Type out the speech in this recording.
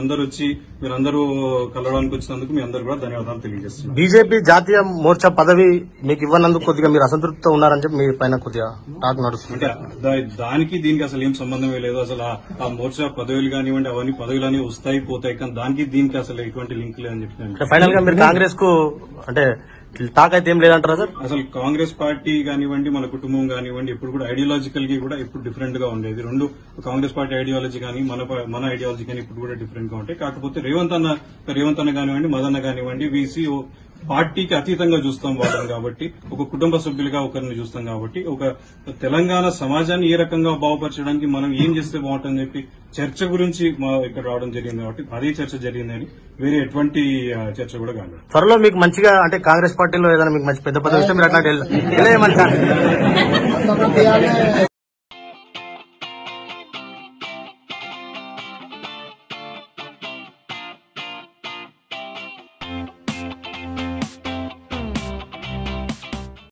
మీరందరూ వచ్చి మీరందరూ కలవడానికి వచ్చినందుకు మీ అందరూ కూడా ధన్యవాదాలు తెలియజేస్తున్నాను బీజేపీ జాతీయ మోర్చా పదవి మీకు ఇవ్వనందుకు కొద్దిగా మీరు అసంతృప్తితో ఉన్నారని చెప్పి మీ పైన కొద్దిగా టాక్ నడుస్తుంది అంటే దా- దానికి దీనికి అసలు ఏం సంబంధమే లేదు అసలు ఆ- ఆ మోర్చా పదవులు కానివ్వండి అవన్నీ పదవులు అనేవి వస్తాయి పోతాయి కానీ దానికి దీనికి అసలు ఎటువంటి లింక్ లేదని చెప్పి నేను ఫైనల్ గా మీరు కాంగ్రెస్ కు అంటే టాక్ అయితే ఏం లేదంటారా సార్ అసలు కాంగ్రెస్ పార్టీ కానివ్వండి మన కుటుంబం కానివ్వండి ఎప్పుడు కూడా ఐడియాలజికల్ గా కూడా ఎప్పుడు డిఫరెంట్ గా ఉండేది రెండు కాంగ్రెస్ పార్టీ ఐడియాలజీ కానీ మన ప- మన ఐడియాలజీ కానీ ఇప్పుడు కూడా డిఫరెంట్ గా ఉంటాయి కాకపోతే రేవంత్ అన్న రేవంత్ అన్న కానివ్వండి మదన్న కానివ్వండి వీసీ పార్టీకి అతీతంగా చూస్తాం వాళ్ళని కాబట్టి ఒక కుటుంబ సభ్యులుగా ఒకరిని చూస్తాం కాబట్టి ఒక తెలంగాణ సమాజాన్ని ఏ రకంగా బాగుపరచడానికి మనం ఏం చేస్తే బాగుంటుందని చెప్పి చర్చ గురించి మా ఇక్కడ రావడం జరిగింది కాబట్టి అదే చర్చ జరిగిందని వేరే ఎటువంటి ఆ, చర్చ కూడా కాలేదు త్వరలో మీకు మంచిగా అంటే కాంగ్రెస్ పార్టీలో ఏదైనా మీకు మంచి పెద్ద పదవి ఇస్తే మీరు అట్లాంటి వెళ్ళ- వెళ్ళేయమంటారా?